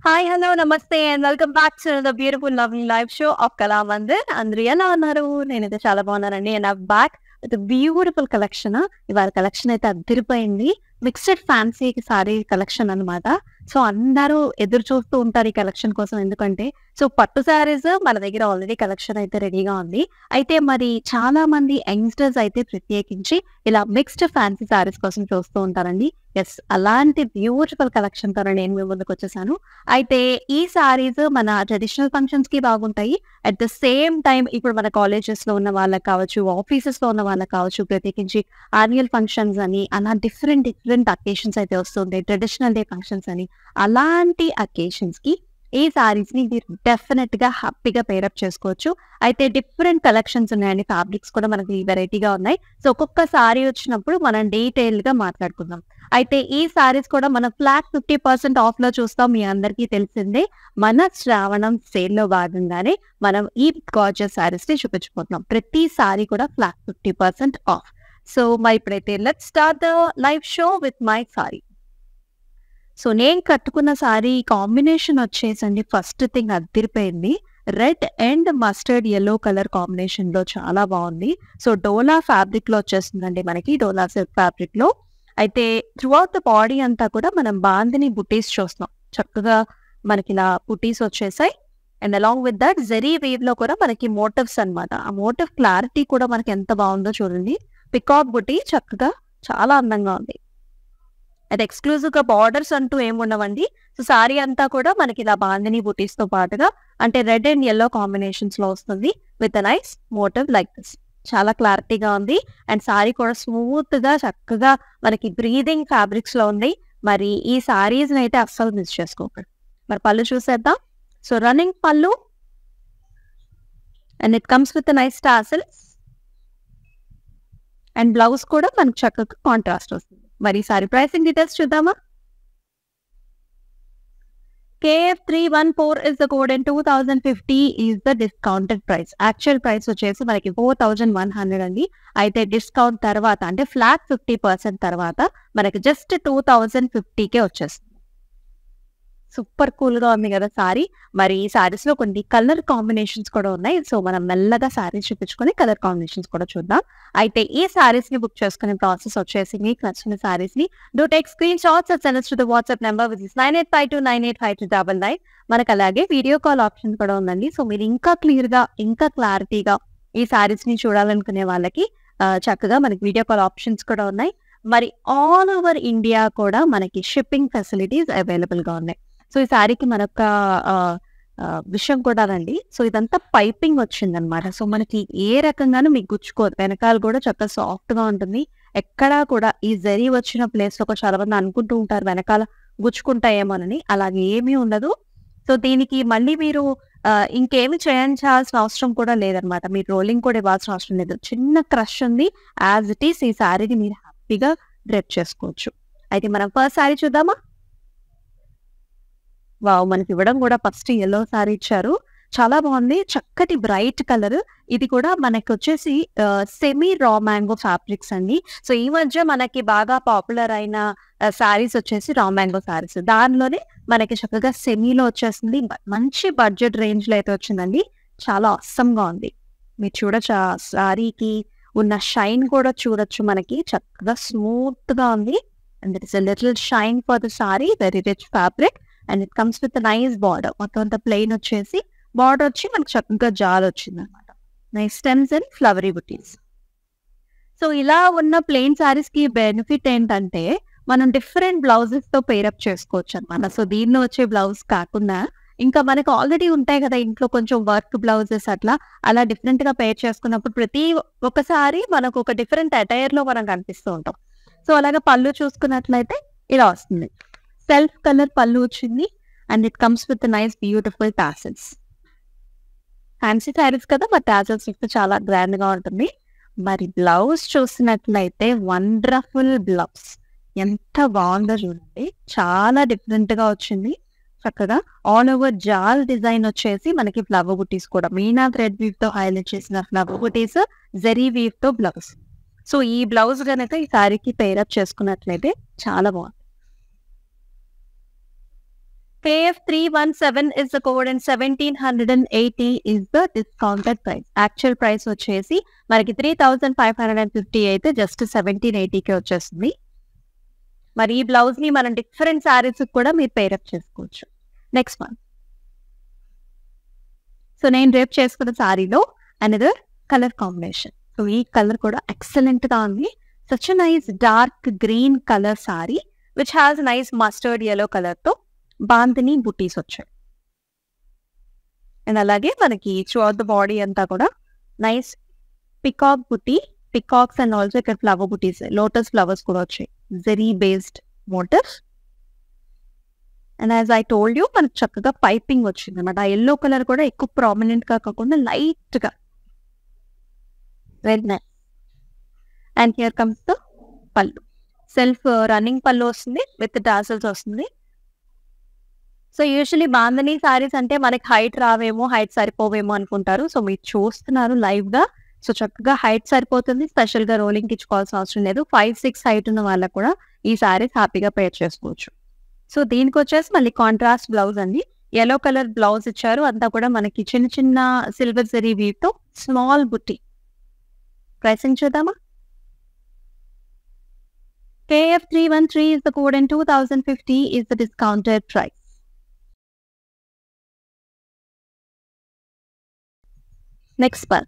Hi hello నమస్తే and welcome back to the beautiful lovely live show of Kala Mandir అందరూ ఎలా ఉన్నారు నేనైతే చాలా బాగున్నానండి and back with beautiful collection ఇవాళ కలెక్షన్ అయితే అద్దరిపోయింది మిక్స్డ్ ఫ్యాన్సీ సారీ కలెక్షన్ అన్నమాట సో అందరూ ఎదురు చూస్తూ ఉంటారు ఈ కలెక్షన్ కోసం ఎందుకంటే సో పట్టు శారీస్ మన దగ్గర ఆల్రెడీ కలెక్షన్ అయితే రెడీగా ఉంది అయితే మరి చాలా మంది యంగ్స్టర్స్ అయితే ప్రత్యేకించి ఇలా మిక్స్డ్ ఫ్యాన్సీ శారీస్ కోసం చూస్తూ ఉంటారండి ఎస్ అలాంటి బ్యూటిఫుల్ కలెక్షన్ తో నేను మీ ముందుకు వచ్చేసాను అయితే ఈ సారీస్ మన ట్రెడిషనల్ ఫంక్షన్స్ కి బాగుంటాయి అట్ ద సేమ్ టైం ఇప్పుడు మన కాలేజెస్ లో ఉన్న వాళ్ళకి కావచ్చు ఆఫీసెస్ లో ఉన్న వాళ్ళకి కావచ్చు ప్రత్యేకించి యాన్యువల్ ఫంక్షన్స్ అని అలా డిఫరెంట్ డిఫరెంట్ అకేషన్స్ అయితే వస్తుంటాయి ట్రెడిషనల్ డే ఫంక్షన్స్ అని అలాంటి అకేషన్స్ కి ఈ సారీస్ ని మీరు డెఫినెట్ గా హ్యాపీగా పేరప్ చేసుకోవచ్చు అయితే డిఫరెంట్ కలెక్షన్స్ ఉన్నాయండి ఫ్యాబ్రిక్స్ కూడా మనకి వెరైటీగా ఉన్నాయి సో ఒక్కొక్క సారీ వచ్చినప్పుడు మనం డీటెయిల్ గా మాట్లాడుకుందాం అయితే ఈ సారీస్ కూడా మన ఫ్లాట్ ఫిఫ్టీ పర్సెంట్ ఆఫ్ లో చూస్తాం మీ అందరికీ తెలిసిందే మన శ్రావణం సేల్ లో భాగంగానే మనం ఈ గార్జెస్ సారీస్ ని చూపించబోతున్నాం ప్రతి సారీ కూడా flat fifty percent off so మరి ఇప్పుడైతే let start the live show with my sari so నేను కట్టుకున్న సారీ కాంబినేషన్ వచ్చేసండి ఫస్ట్ థింగ్ అదిరిపోయింది red and mustard yellow colour combination లో చాలా బాగుంది సో డోలా ఫ్యాబ్రిక్ లో వచ్చేస్తుందండి మనకి డోలా సిల్క్ ఫ్యాబ్రిక్ లో అయితే త్రూ అవుట్ ద బాడీ అంతా కూడా మనం బాందిని బుటీస్ చూస్తున్నాం చక్కగా మనకి ఇలా బుటీస్ వచ్చేసాయి and along with that zari weave లో కూడా మనకి మోటివ్స్ అన్నమాట ఆ మోటివ్ క్లారిటీ కూడా మనకి ఎంత బాగుందో చూడండి పికాక్ బుటీ చక్కగా చాలా అందంగా ఉంది అది ఎక్స్క్లూజివ్ గా బార్డర్స్ అంటూ ఏమి ఉండవండి సో సారీ అంతా కూడా మనకి ఇలా బాందిని బుటీస్ తో పాటుగా అంటే రెడ్ అండ్ ఎల్లో కాంబినేషన్స్ లో వస్తుంది with nice motif like this చాలా క్లారిటీగా ఉంది అండ్ సారీ కూడా స్మూత్ గా చక్కగా మనకి బ్రీదింగ్ ఫ్యాబ్రిక్స్ లో ఉంది మరి ఈ సారీస్ అయితే అస్సలు మిస్ చేసుకోకండి మరి పళ్ళు చూసేద్దాం సో రన్నింగ్ పళ్ళు and it comes with nice tassels and blouse కూడా మనకి చక్కగా కాంట్రాస్ట్ వస్తుంది మరి సారీ ప్రైసింగ్ డీటెయిల్స్ చూద్దామా KF three one four is the code and two thousand fifty is the discounted price actual price వచ్చేసి మనకి ఫోర్ థౌజండ్ వన్ హండ్రెడ్ అండి అయితే డిస్కౌంట్ తర్వాత అంటే ఫ్లాట్ ఫిఫ్టీ పర్సెంట్ తర్వాత మనకి జస్ట్ టూ థౌజండ్ ఫిఫ్టీకే వచ్చేస్తుంది సూపర్ కూల్ గా ఉంది కదా సారీ మరి ఈ సారీస్ లో కొన్ని కలర్ కాంబినేషన్స్ కూడా ఉన్నాయి సో మనం మెల్లగా సారీస్ చూపించుకొని కలర్ కాంబినేషన్స్ కూడా చూద్దాం అయితే ఈ సారీస్ ని బుక్ చేసుకునే ప్రాసెస్ వచ్చేసి మీకు నచ్చిన సారీస్ ని do take screenshots send to the WhatsApp number with nine eight five two nine eight five two double nine మనకు అలాగే వీడియో కాల్ ఆప్షన్ కూడా ఉందండి సో మీరు ఇంకా క్లియర్ గా ఇంకా క్లారిటీగా ఈ సారీస్ ని చూడాలనుకునే వాళ్ళకి ఆ, చక్కగా మనకి వీడియో కాల్ ఆప్షన్స్ కూడా ఉన్నాయి మరి ఆల్ ఓవర్ ఇండియా కూడా మనకి షిప్పింగ్ ఫెసిలిటీస్ అవైలబుల్ గా ఉన్నాయి సో ఈ సారీకి మనొక ఆ, ఆ, విషయం కూడా రండి సో ఇదంతా పైపింగ్ వచ్చిందనమాట సో మనకి ఏ రకంగానూ మీకు గుచ్చుకోదు వెనకాల కూడా చక్కగా సాఫ్ట్ గా ఉంటుంది ఎక్కడా కూడా ఈ జరీ వచ్చిన ప్లేస్ లో కూడా చాలా మంది అనుకుంటూ ఉంటారు వెనకాల గుచ్చుకుంటాయేమోనని అలాగే ఏమీ ఉండదు సో దీనికి మళ్ళీ మీరు ఆ, ఇంకేమి చేయించాల్సిన అవసరం కూడా లేదనమాట మీరు రోలింగ్ కూడా ఇవ్వాల్సిన అవసరం లేదు చిన్న క్రష్ ఉంది యాజ్ ఇట్ ఈస్ ఈ శారీని మీరు హ్యాపీగా డ్రెప్ చేసుకోవచ్చు అయితే మనం ఫస్ట్ శారీ చూద్దామా వావ్ మనకి ఇవ్వడం కూడా ఫస్ట్ ఎల్లో సారీ ఇచ్చారు చాలా బాగుంది చక్కటి బ్రైట్ కలర్ ఇది కూడా మనకి వచ్చేసి సెమీ రా మ్యాంగో ఫ్యాబ్రిక్స్ అండి సో ఈ మధ్య మనకి బాగా పాపులర్ అయిన సారీస్ వచ్చేసి రా మ్యాంగో సారీస్ దానిలోనే మనకి చక్కగా సెమీలో వచ్చేసింది మ- మంచి బడ్జెట్ రేంజ్ లో అయితే వచ్చిందండి చాలా awesome గా ఉంది మీరు చూడొచ్చు ఆ సారీకి ఉన్న షైన్ కూడా చూడొచ్చు మనకి చక్కగా స్మూత్ గా ఉంది and it is little shine for the sari very rich fabric and it comes with nice border మొత్తం అంతా ప్లెయిన్ వచ్చేసి బార్డర్ వచ్చి మనకి చక్కగా జాల్ వచ్చింది అనమాట నైస్ స్టెమ్స్ అండ్ ఫ్లవరీ బుటీస్ సో ఇలా ఉన్న ప్లెయిన్ సారీస్ కి బెనిఫిట్ ఏంటంటే మనం డిఫరెంట్ బ్లౌజెస్ తో పేరప్ చేసుకోవచ్చు అనమాట సో దీనిలో వచ్చే బ్లౌజ్ కాకుండా ఇంకా మనకు ఆల్రెడీ ఉంటాయి కదా ఇంట్లో కొంచెం వర్క్ బ్లౌజెస్ అట్లా అలా డిఫరెంట్ గా పేర్ చేసుకున్నప్పుడు ప్రతి ఒక్కసారి మనకు ఒక డిఫరెంట్ అటైర్ లో మనం కనిపిస్తూ ఉంటాం సో అలాగే పళ్ళు చూసుకున్నట్లయితే ఇలా వస్తుంది సెల్ఫ్ కలర్ పళ్ళు వచ్చింది and it comes with nice beautiful tassels fancy saris కదా మరి టాసల్స్ ఇస్తే చాలా గ్రాండ్ గా ఉంటుంది మరి బ్లౌజ్ చూసినట్లయితే వండర్ఫుల్ బ్లౌజ్ ఎంత బాగుందో చూడండి చాలా డిఫరెంట్ గా వచ్చింది చక్కగా ఆల్ ఓవర్ జాల్ డిజైన్ వచ్చేసి మనకి ఫ్లవర్ బుటీస్ కూడా మీనా థ్రెడ్ వీవ్ తో హైలైట్ చేసిన ఫ్లవర్ బుటీస్ జెరీ వీవ్ తో బ్లౌజ్ సో ఈ బ్లౌజ్ గనక ఈ శారీకి పేరప్ చేసుకున్నట్లయితే చాలా బాగుంది KF317 is the code and 1780 is the discounted price. Actual price వచ్చేసి మనకి three thousand five hundred and fifty అయితే జస్ట్ సెవెంటీన్ ఎయిటీకి వచ్చేస్తుంది మరి ఈ బ్లౌజ్ ని మనం డిఫరెంట్ శారీస్ కూడా మీరు పేరప్ చేసుకోవచ్చు నెక్స్ట్ వన్ సో నేను రేపు చేసుకున్న శారీలో అనదర్ కలర్ కాంబినేషన్ సో ఈ కలర్ కూడా ఎక్సలెంట్ గా ఉంది such nice dark green colour sari which has nice mustard yellow colour తో బాంతిని బుటీస్ వచ్చాయి అండ్ అలాగే మనకి త్రూ అవుట్ ద బాడీ అంతా కూడా నైస్ పికాక్ బుటీ పికాక్స్ అండ్ ఆల్సో ఇక్కడ ఫ్లవర్ బుటీస్ లోటస్ ఫ్లవర్స్ కూడా వచ్చాయి zari based motifs and as I told you మనకు చక్కగా పైపింగ్ వచ్చింది అనమాట ఆ ఎల్లో కలర్ కూడా ఎక్కువ ప్రామినెంట్ గా కాకుండా లైట్ గా very nice and here comes the పళ్ళు సెల్ఫ్ రన్నింగ్ పళ్ళు వస్తుంది విత్ టాసల్స్ వస్తుంది సో యూజువలీ బాందని సారీస్ అంటే మనకి హైట్ రావేమో హైట్ సరిపోవేమో అనుకుంటారు సో మీరు చూస్తున్నారు లైవ్ గా సో చక్కగా హైట్ సరిపోతుంది స్పెషల్ గా రోలింగ్ ఇచ్చుకోవాల్సిన అవసరం లేదు ఫైవ్ సిక్స్ హైట్ ఉన్న వాళ్ళకు కూడా ఈ సారీస్ హ్యాపీగా పేర్ చేసుకోవచ్చు సో దీనికి వచ్చేసి మళ్ళీ కాంట్రాస్ట్ బ్లౌజ్ అండి ఎల్లో కలర్ బ్లౌజ్ ఇచ్చారు అంతా కూడా మనకి చిన్న చిన్న సిల్వర్ జరీ వీవ్ తో స్మాల్ బుట్టి ప్రైసింగ్ చూద్దామా KF three one three is the code and two thousand fifty is the discounted price. Next one.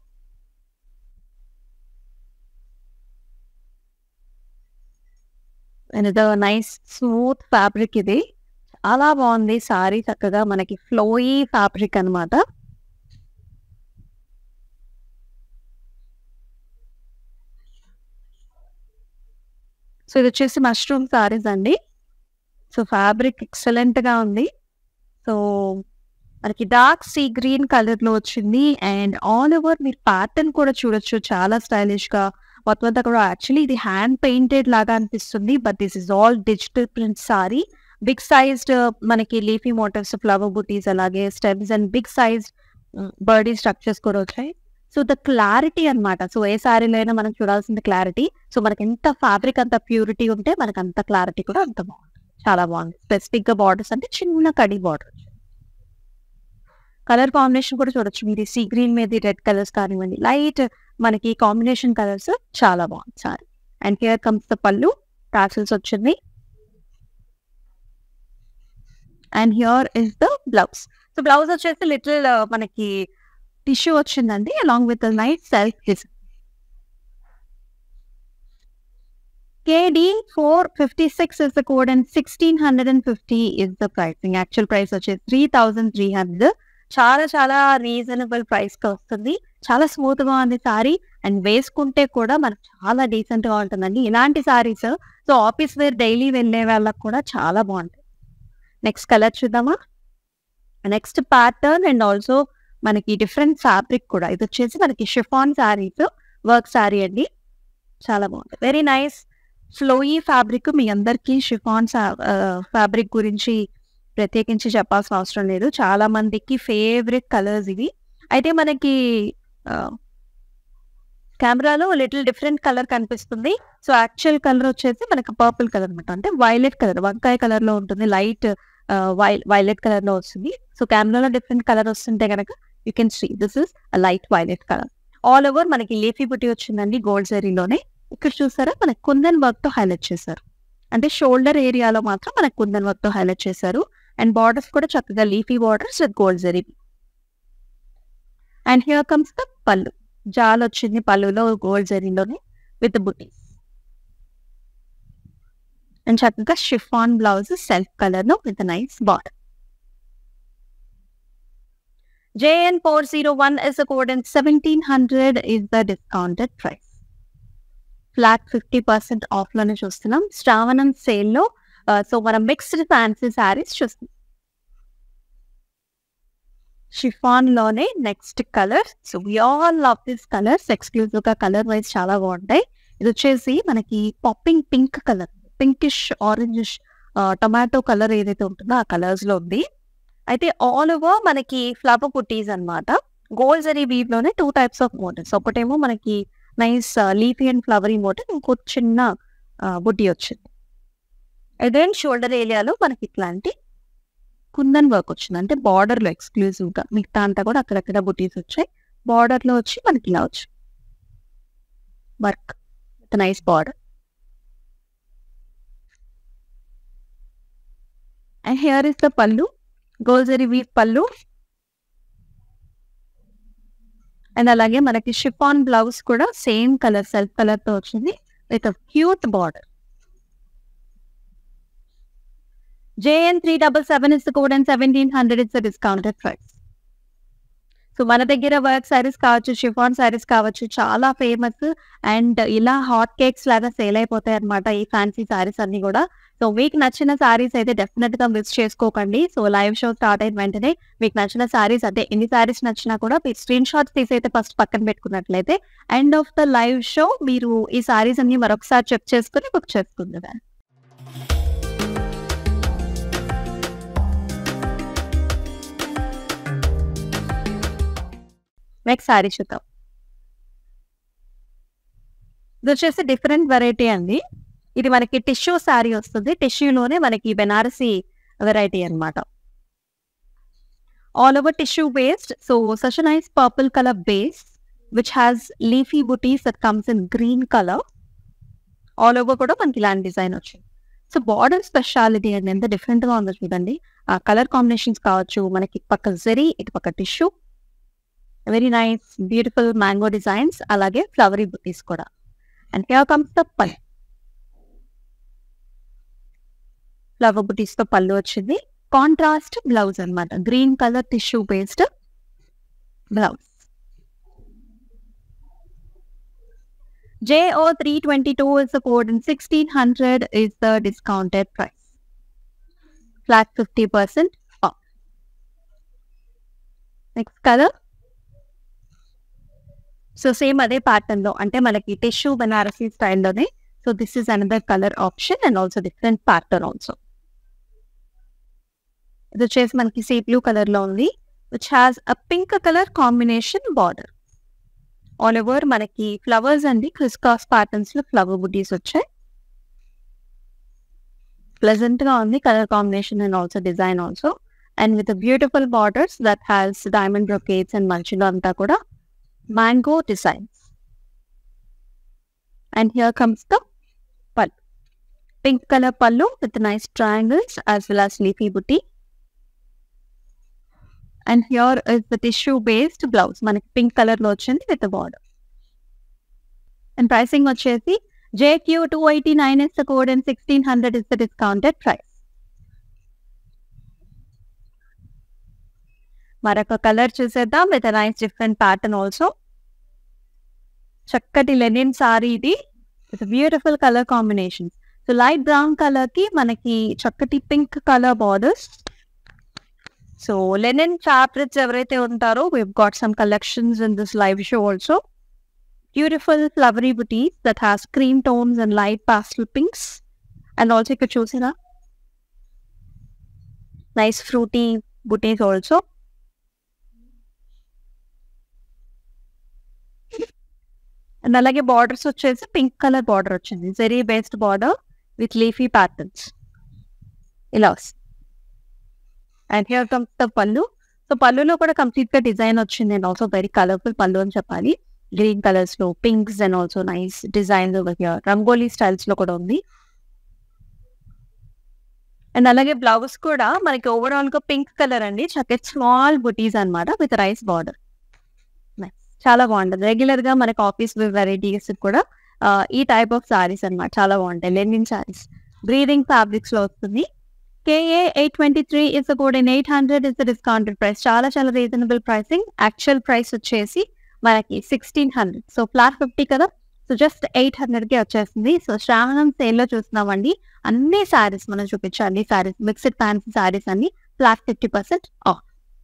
Another nice smooth fabric ఇది చాలా బాగుంది సారీ చక్కగా మనకి ఫ్లోయీ ఫ్యాబ్రిక్ అన్నమాట సో ఇది వచ్చేసి మష్రూమ్ సారీస్ అండి సో ఫ్యాబ్రిక్ ఎక్సలెంట్ గా ఉంది సో మనకి డార్క్ సీ గ్రీన్ కలర్ లో వచ్చింది అండ్ ఆల్ ఓవర్ మీరు ప్యాటర్న్ కూడా చూడొచ్చు చాలా స్టైలిష్ గా మొత్తం అంతా కూడా యాక్చువల్లీ ఇది హ్యాండ్ పెయింటెడ్ లాగా అనిపిస్తుంది but this is all digital print sari big sized మనకి లీఫీ మోటివ్స్ ఫ్లవర్ బుటీస్ అలాగే stems and big size birdy structures కూడా వచ్చాయి సో ద క్లారిటీ అన్నమాట సో ఏ శారీలో అయినా మనం చూడాల్సింది క్లారిటీ సో మనకి ఎంత ఫ్యాబ్రిక్ అంత ప్యూరిటీ ఉంటే మనకి అంత క్లారిటీ కూడా అంత బాగుంది చాలా బాగుంది స్పెసిఫిక్ గా బార్డర్స్ అంటే చిన్న కడి బార్డర్ కలర్ కాంబినేషన్ కూడా చూడొచ్చు మీరు సీ గ్రీన్ మీద రెడ్ కలర్స్ కానివ్వండి లైట్ మనకి కాంబినేషన్ కలర్స్ చాలా బాగుంది sari and here comes the pallu tassels వచ్చింది and here is the blouse so blouse వచ్చేసి లిటిల్ మనకి టిష్యూ వచ్చిందండి along with nice self design KD 456 is the code and 1650 is the pricing. Actual price వచ్చేసి 3300 చాలా చాలా reasonable price కి వస్తుంది చాలా స్మూత్ గా ఉంది సారీ అండ్ వేసుకుంటే కూడా మనకు చాలా డీసెంట్ గా ఉంటుందండి ఇలాంటి saris so office wear daily వెళ్ళే వాళ్ళకి కూడా చాలా బాగుంటాయి నెక్స్ట్ కలర్ చూద్దామా నెక్స్ట్ ప్యాటర్న్ అండ్ ఆల్సో మనకి డిఫరెంట్ ఫ్యాబ్రిక్ కూడా ఇది వచ్చేసి మనకి షిఫాన్ శారీస్ వర్క్ శారీ అండి చాలా బాగుంది వెరీ నైస్ ఫ్లోయీ ఫ్యాబ్రిక్ మీ అందరికీ షిఫాన్ ఫ్యాబ్రిక్ గురించి ప్రత్యేకించి చెప్పాల్సిన అవసరం లేదు చాలా మందికి ఫేవరెట్ కలర్స్ ఇవి అయితే మనకి కెమెరాలో లిటిల్ డిఫరెంట్ కలర్ కనిపిస్తుంది సో యాక్చువల్ కలర్ వచ్చేసి మనకి పర్పుల్ కలర్ అనమాట అంటే వైలెట్ కలర్ వంకాయ కలర్ లో ఉంటుంది లైట్ వైలెట్ కలర్ లో వస్తుంది సో కెమెరాలో డిఫరెంట్ కలర్ వస్తుంటే కనుక you can see this is light violet colour all over మనకి లేఫీ బుట్టి వచ్చిందండి గోల్డ్ జరీలోనే ఇక్కడ చూసారా మనకి కుందన్ వర్క్ తో హైలైట్ చేశారు అంటే షోల్డర్ ఏరియాలో మాత్రం మనకి కుందన్ వర్క్ తో హైలైట్ చేశారు అండ్ బార్డర్స్ కూడా చక్కగా leafy borders with gold zari and here comes the pallu jaal వచ్చింది పళ్ళులో గోల్డ్ జరీలోనే విత్ బుటీస్ అండ్ చక్కగా షిఫాన్ బ్లౌజ్ సెల్ఫ్ కలర్ లో with nice border JN401 is the code and 1700 is the discounted price. Flat fifty percent off లోనే చూస్తున్నాం శ్రావణం sale లో so మనం మిక్స్డ్ ఫ్యాన్సీ శారీస్ చూస్తున్నాం షిఫాన్ లోనే next colour so we all love this colours exclusive గా colour wise చాలా బాగుంటాయి ఇది వచ్చేసి మనకి popping pink colour pinkish orangish tomato colour ఏదైతే ఉంటుందో ఆ కలర్స్ లో ఉంది అయితే ఆల్ ఓవర్ మనకి ఫ్లవర్ పుట్టీస్ అన్నమాట గోల్డ్ జరీ వీవ్ లోనే టూ టైప్స్ ఆఫ్ మోడల్స్ ఒకటేమో మనకి nice leafy and flowery model ఇంకో చిన్న బుట్టి వచ్చింది అగైన్ షోల్డర్ ఏరియాలో మనకి ఇట్లాంటి కుందన్ వర్క్ వచ్చింది అంటే బార్డర్ లో ఎక్స్క్లూజివ్ గా మిగతా అంతా కూడా అక్కడక్కడ బుటీస్ వచ్చాయి బార్డర్ లో వచ్చి మనకి ఇలా వచ్చి work with nice border and here is the పళ్ళు గోల్జరీ వీవ్ పళ్ళు అండ్ అలాగే మనకి షిఫాన్ బ్లౌజ్ కూడా సేమ్ కలర్ సెల్ఫ్ కలర్ తో వచ్చింది with cute border JN three double seven is code and seventeen hundred is discounted price so మన దగ్గర work saris కావచ్చు షిఫాన్ సారీస్ కావచ్చు చాలా ఫేమస్ అండ్ ఇలా హాట్ కేక్స్ లాగా సేల్ అయిపోతాయి అనమాట ఈ ఫ్యాన్సీ సారీస్ అన్ని కూడా సో మీకు నచ్చిన సారీస్ అయితే డెఫినెట్ గా మిస్ చేసుకోకండి సో లైవ్ షో స్టార్ట్ అయిన వెంటనే మీకు నచ్చిన సారీస్ అంటే ఎన్ని సారీస్ నచ్చినా కూడా మీరు స్క్రీన్ షాట్స్ తీసి అయితే ఫస్ట్ పక్కన పెట్టుకున్నట్లయితే end of the live show మీరు ఈ సారీస్ అన్ని మరొకసారి చెక్ చేసుకుని బుక్ చేసుకుందాం నెక్స్ట్ సారీ చూద్దాం ఇది వచ్చేసి డిఫరెంట్ వెరైటీ అండి ఇది మనకి టిష్యూ శారీ వస్తుంది టిష్యూలోనే మనకి బెనారసీ వెరైటీ అన్నమాట all over tissue based so such nice purple colour base which has leafy butis that comes in green colour all over కూడా మనకి ఇలాంటి డిజైన్ వచ్చింది సో బార్డర్ స్పెషాలిటీ అండి ఎంత డిఫరెంట్ గా ఉందో చూడండి ఆ కలర్ కాంబినేషన్స్ కావచ్చు మనకి పక్క జరీ ఇటు పక్క tissue very nice beautiful mango designs అలాగే ఫ్లవరీ బుటీస్ కూడా అండ్ హియర్ కమ్స్ ద పల్ ఫ్లవర్ బుటీస్ తో పళ్ళు వచ్చింది కాంట్రాస్ట్ బ్లౌజ్ అన్నమాట green colour tissue based blouse JO 322 is the code and 1600 is the discounted price. Flat 50% off. Next color. So same అదే pattern లో అంటే మనకి టిష్యూ బనారసీ స్టైల్లోనే so this is another colour option and also different pattern also ఇది వచ్చేసి మనకి sea blue colour లో ఉంది which has a pink colour combination border all over మనకి ఫ్లవర్స్ అండి క్రిస్కాస్ ప్యాటర్న్స్ లో ఫ్లవర్ బుటీస్ వచ్చాయి ప్లెజెంట్ గా ఉంది colour combination and also design also and with beautiful borders that has diamond brocades and మధ్యలో అంతా కూడా mango designs. And here comes the pallu. Pink color pallu with nice triangles as well as leafy booty. And here is the tissue based blouse. మనకి pink colour లో వచ్చింది with border and pricing వచ్చేసి JQ two eighty nine is the code and sixteen hundred is the discounted price మరొక colour చూసేద్దాం with nice different pattern also చక్కటి linen sari ఇది with beautiful colour combination so light brown colour కి మనకి చక్కటి pink colour borders so linen fabrics ఎవరైతే ఉంటారో we've got some collections in this live show also beautiful flowery బుటీస్ that has cream tones and light pastel pinks and also ఇక్కడ చూసినా nice fruity butis also and అలాగే borders వచ్చేసి pink colour border వచ్చింది zari based border with leafy patterns ఇలా వస్తుంది and here comes the pallu so పళ్ళులో కూడా కంప్లీట్ గా డిజైన్ వచ్చింది and also very colourful pallu అని చెప్పాలి గ్రీన్ కలర్స్ లో pinks and also nice design rangoli styles లో కూడా ఉంది అండ్ అలాగే బ్లౌజ్ కూడా మనకి ఓవరాల్ గా పింక్ కలర్ అండి చక్కటి స్మాల్ బుటీస్ అన్నమాట విత్ రైస్ బార్డర్ చాలా బాగుంటుంది రెగ్యులర్ గా మనకి ఆఫీస్ వెరైటీస్ కూడా ఆ, ఈ టైప్ ఆఫ్ సారీస్ అన్నమాట చాలా బాగుంటాయి లెనిన్ సారీస్ బ్రీదింగ్ ఫ్యాబ్రిక్స్ లో వస్తుంది KA eight twenty three is code in eight hundred is the discounted price చాలా చాలా రీజనబుల్ ప్రైసింగ్ యాక్చువల్ ప్రైస్ వచ్చేసి మనకి sixteen hundred so flat fifty కదా సో జస్ట్ ఎయిట్ హండ్రెడ్ కి వచ్చేస్తుంది సో శ్రావణం సేల్ లో చూస్తున్నామండి అన్ని సారీస్ మనం చూపించాలి అన్ని సారీస్ మిక్స్డ్ ఫ్యాన్సీ సారీస్ అన్ని flat fifty percent off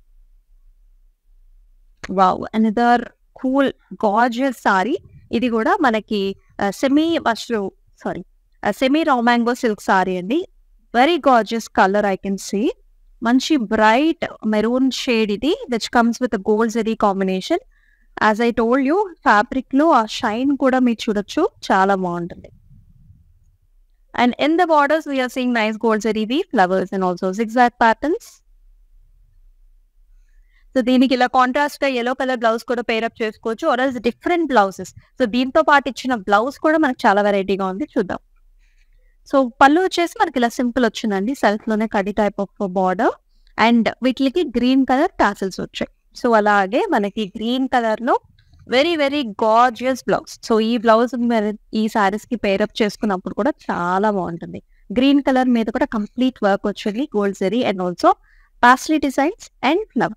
wow another cool gorgeous sari ఇది కూడా మనకి semi mashru sari semi raw mango silk sari అండి very gorgeous colour I can see మంచి బ్రైట్ మెరూన్ షేడ్ ఇది which comes with gold zari combination as I told you fabric లో ఆ shine కూడా మీరు చూడొచ్చు చాలా బాగుంటుంది and in the borders we're seeing nice gold zari వి flowers and also zigzag patterns so దీనికి ఇలా కాంట్రాస్ట్ గా ఎల్లో కలర్ బ్లౌజ్ కూడా పేరప్ చేసుకోవచ్చు or else different blouses so దీంతో పాటు ఇచ్చిన బ్లౌజ్ కూడా మనకు చాలా వెరైటీగా ఉంది చూద్దాం సో పళ్ళు వచ్చేసి మనకి ఇలా సింపుల్ వచ్చిందండి సెల్ఫ్ లోనే కడి టైప్ ఆఫ్ బార్డర్ అండ్ వీటికి గ్రీన్ కలర్ టాసిల్స్ వచ్చాయి సో అలాగే మనకి గ్రీన్ కలర్ లో very very gorgeous blouse so ఈ బ్లౌజ్ ఈ సారీస్ కి పేరప్ చేసుకున్నప్పుడు కూడా చాలా బాగుంటుంది గ్రీన్ కలర్ మీద కూడా కంప్లీట్ వర్క్ వచ్చింది gold zari and also paisley designs and flowers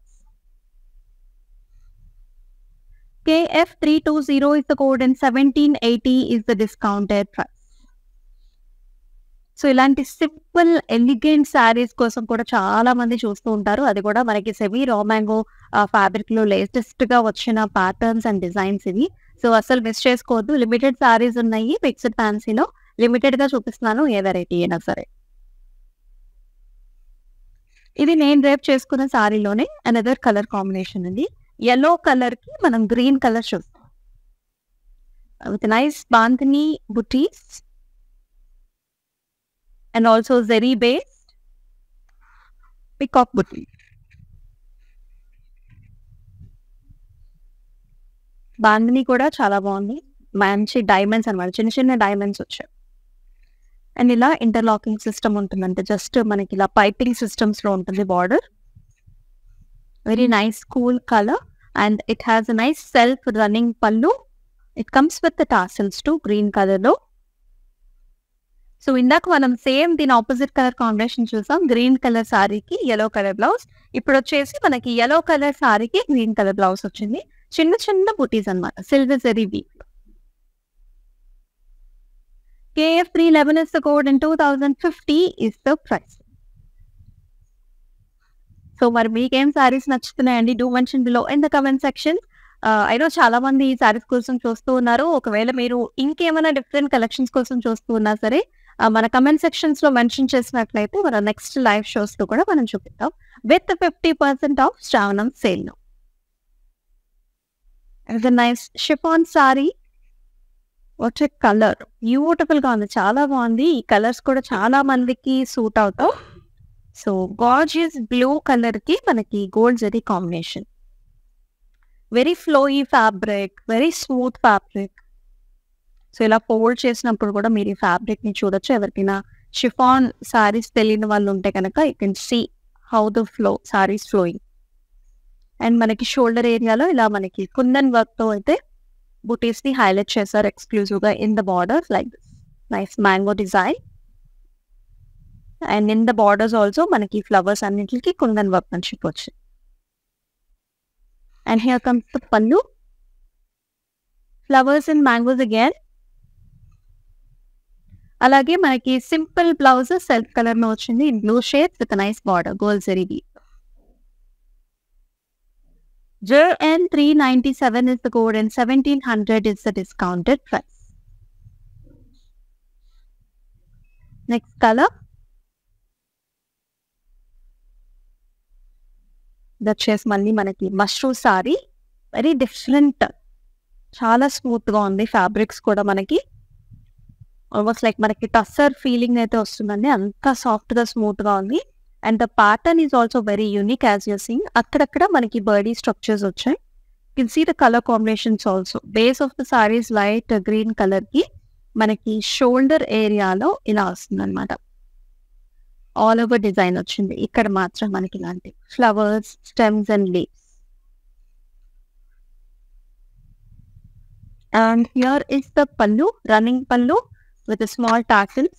KF three two zero is the code and seventeen eighty is the discounted price so ఇలాంటి సింపుల్ ఎలిగెంట్ శారీస్ కోసం కూడా చాలా మంది చూస్తూ ఉంటారు అది కూడా మనకి సెమీ రా మ్యాంగో ఫ్యాబ్రిక్ లో లేటెస్ట్ గా వచ్చిన ప్యాటర్న్స్ అండ్ డిజైన్స్ ఇవి సో అసలు మిస్ చేసుకోవద్దు లిమిటెడ్ శారీస్ ఉన్నాయి మిక్స్డ్ ఫ్యాన్సీలో లిమిటెడ్ గా చూపిస్తున్నాను ఏ వెరైటీ అయినా సరే ఇది నేను రేపు చేసుకున్న శారీలోనే అనదర్ కలర్ కాంబినేషన్ అండి ఎల్లో కలర్ కి మనం గ్రీన్ కలర్ చూస్తాం with nice bandhani butis and also zari based peacock buti bandhani కూడా చాలా బాగుంది మంచి డైమండ్స్ అనమాట చిన్న చిన్న డైమండ్స్ వచ్చాయి అండ్ ఇలా ఇంటర్లాకింగ్ సిస్టమ్ ఉంటుంది అంటే జస్ట్ మనకి ఇలా పైపింగ్ సిస్టమ్స్ లో ఉంటుంది border very nice cool colour and it has a nice self running pallu it comes with tassels to green colour లో సో ఇందాక మనం సేమ్ దీని ఆపోజిట్ కలర్ కాంబినేషన్ చూసాం గ్రీన్ కలర్ సారీకి ఎల్లో కలర్ బ్లౌజ్ ఇప్పుడు వచ్చేసి మనకి ఎల్లో కలర్ సారీకి గ్రీన్ కలర్ బ్లౌజ్ వచ్చింది చిన్న చిన్న బుటీస్ అనమాట silver zari weave KF 311 is the code and 2050 is the price. So మరి మీకేం సారీస్ నచ్చుతున్నాయండి do mention below in the comment section అయినో చాలా మంది ఈ సారీస్ కోసం చూస్తూ ఉన్నారు ఒకవేళ మీరు ఇంకేమైనా డిఫరెంట్ కలెక్షన్స్ కోసం చూస్తూ ఉన్నా సరే ఆ, మన కమెంట్ సెక్షన్స్ లో మెన్షన్ చేసినట్లయితే మన నెక్స్ట్ లైవ్ షోస్ లో కూడా మనం చూపిద్దాం with fifty percent off Shravanam sale లో నైస్ షిఫాన్ సారీ వచ్చే కలర్ బ్యూటిఫుల్ గా ఉంది చాలా బాగుంది ఈ కలర్స్ కూడా చాలా మందికి సూట్ అవుతావు సో గార్జియస్ బ్లూ కలర్ కి మనకి gold zari combination very flowy fabric very smooth fabric so ఇలా ఫోల్డ్ చేసినప్పుడు కూడా మీరు ఈ ఫ్యాబ్రిక్ ని చూడొచ్చు ఎవరికైనా షిఫాన్ సారీస్ తెలియని వాళ్ళు ఉంటే కనుక you can see how the flow saris flowing and మనకి షోల్డర్ ఏరియాలో ఇలా మనకి కుందన్ వర్క్ తో అయితే బుటీస్ ని హైలైట్ చేశారు ఎక్స్క్లూజివ్ గా in the border like this nice mango design and in the borders also మనకి ఫ్లవర్స్ అన్నింటికి కుందన్ వర్క్ అని చెప్పొచ్చు and here comes the pallu flowers and mangoes again అలాగే మనకి సింపుల్ బ్లౌజ్ సెల్ఫ్ కలర్ లో వచ్చింది in blue shade with nice border gold zari JN 397 is the code and 1700 is the discounted price. Next color. ఇది వచ్చేసి మళ్ళీ మనకి మష్రూమ్ సారీ వెరీ డిఫరెంట్ చాలా smooth గా ఉంది ఫ్యాబ్రిక్స్ కూడా మనకి ఆల్మోస్ట్ లైక్ మనకి టస్సర్ ఫీలింగ్ అయితే వస్తుందండి అంత సాఫ్ట్ గా స్మూత్ గా ఉంది and the pattern is also very unique as you సింగ్ అక్కడక్కడ మనకి బర్డీ స్ట్రక్చర్స్ వచ్చాయి can see the colour combinations also base of the saris light green colour కి మనకి షోల్డర్ ఏరియాలో ఇలా వస్తుంది అనమాట ఆల్ ఓవర్ డిజైన్ వచ్చింది ఇక్కడ మాత్రం మనకి ఇలాంటి flowers stems and leaves and here is the pallu running pallu with small tassels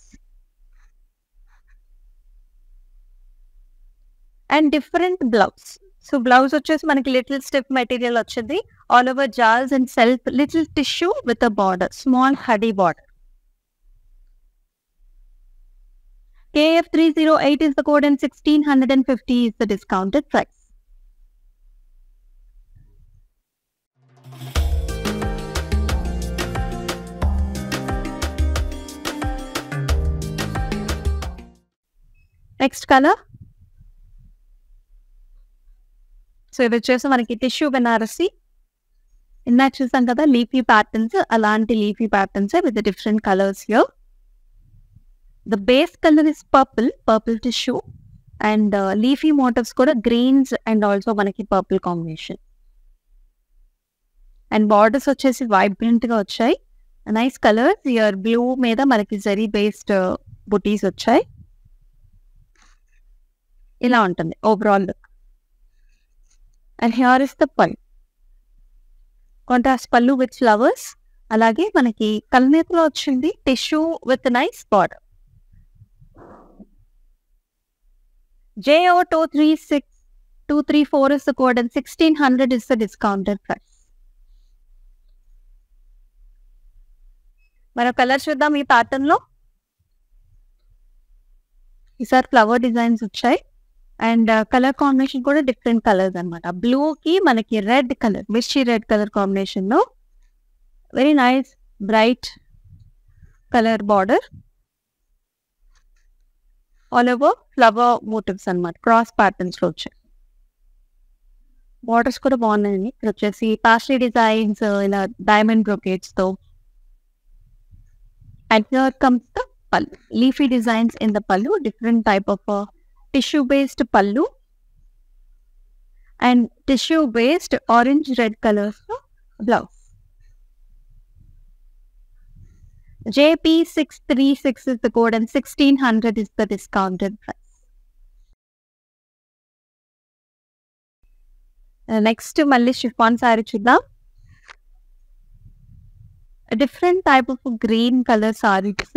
and different blouse so blouse వచ్చేసి మనకి లిటిల్ స్టెప్ మెటీరియల్ వచ్చింది all over jaals and self little tissue with a border small హడీ border KF 308 is the code and 1650 is the discounted price. Next colour so ఇది వచ్చేసి మనకి tissue Banarasi ఇందాక చూసాం కదా లీఫీ ప్యాటర్న్స్ అలాంటి leafy patterns with different colours లో the base colour is purple purple tissue and leafy motifs కూడా greens and also మనకి పర్పుల్ కాంబినేషన్ అండ్ బార్డర్స్ వచ్చేసి వైబ్రెంట్ గా వచ్చాయి నైస్ కలర్స్ ఇయర్ బ్లూ మీద మనకి జరీ బేస్డ్ బుటీస్ వచ్చాయి ఇలా ఉంటుంది overall look and here is the పల్ కాంట్రాస్ట్ పళ్ళు విత్ ఫ్లవర్స్ అలాగే మనకి కల్నేతలో వచ్చింది tissue with nice border JO two three six two three four is the code and sixteen hundred is the discounted price. మరో కలర్ చూద్దాం ఈ pattern లో ఈసారి ఫ్లవర్ డిజైన్స్ వచ్చాయి అండ్ కలర్ కాంబినేషన్ కూడా డిఫరెంట్ కలర్స్ అనమాట బ్లూ కి మనకి రెడ్ కలర్ మిర్చి రెడ్ కలర్ కాంబినేషన్ లో very nice bright color border all over flower motifs అనమాట క్రాస్ ప్యాటర్న్స్ లో వచ్చాయి బార్డర్స్ కూడా బాగున్నాయండి ఇక్కడ వచ్చేసి పాస్లీ డిజైన్స్ ఇలా డైమండ్ బ్రొకేట్స్ తో and here comes the pallu leafy designs in the pallu different type of tissue based పల్లు and tissue based orange red colors blouse JP636 is the code and 1600 is the discounted price. Next మళ్ళీ chiffon sari చూద్దాం different type of green color saris